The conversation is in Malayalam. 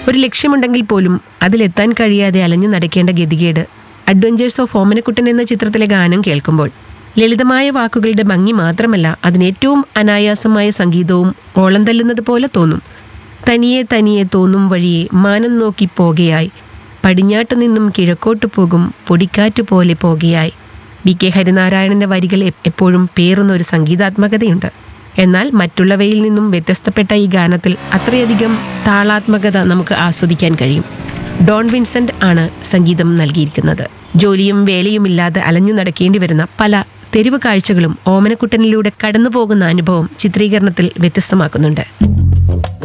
ഒരു ലക്ഷ്യമുണ്ടെങ്കിൽ പോലും അതിലെത്താൻ കഴിയാതെ അലഞ്ഞു നടക്കേണ്ട ഗതികേട് അഡ്വഞ്ചേഴ്സ് ഓഫ് ഓമനക്കുട്ടൻ എന്ന ചിത്രത്തിലെ ഗാനം കേൾക്കുമ്പോൾ ലളിതമായ വാക്കുകളുടെ ഭംഗി മാത്രമല്ല അതിനേറ്റവും അനായാസമായ സംഗീതവും ഓളം തല്ലുന്നത് പോലെ തോന്നും തനിയെ തനിയെ തോന്നും വഴിയെ മാനം നോക്കി പോകയായി പടിഞ്ഞാട്ടു നിന്നും കിഴക്കോട്ടു പോകും പൊടിക്കാറ്റ് പോലെ പോകയായി വി കെ ഹരിനാരായണന്റെ വരികൾ എ- എപ്പോഴും പേറുന്ന ഒരു സംഗീതാത്മകതയുണ്ട് എന്നാൽ മറ്റുള്ളവയിൽ നിന്നും വ്യത്യസ്തപ്പെട്ട ഈ ഗാനത്തിൽ അത്രയധികം താളാത്മകത നമുക്ക് ആസ്വദിക്കാൻ കഴിയും ഡോൺ വിൻസെന്റ് ആണ് സംഗീതം നൽകിയിരിക്കുന്നത് ജോലിയും വേലയുമില്ലാതെ അലഞ്ഞു നടക്കേണ്ടി വരുന്ന പല തെരുവ് കാഴ്ചകളും ഓമനക്കുട്ടനിലൂടെ കടന്നു പോകുന്ന അനുഭവം ചിത്രീകരണത്തിൽ വ്യത്യസ്തമാക്കുന്നുണ്ട്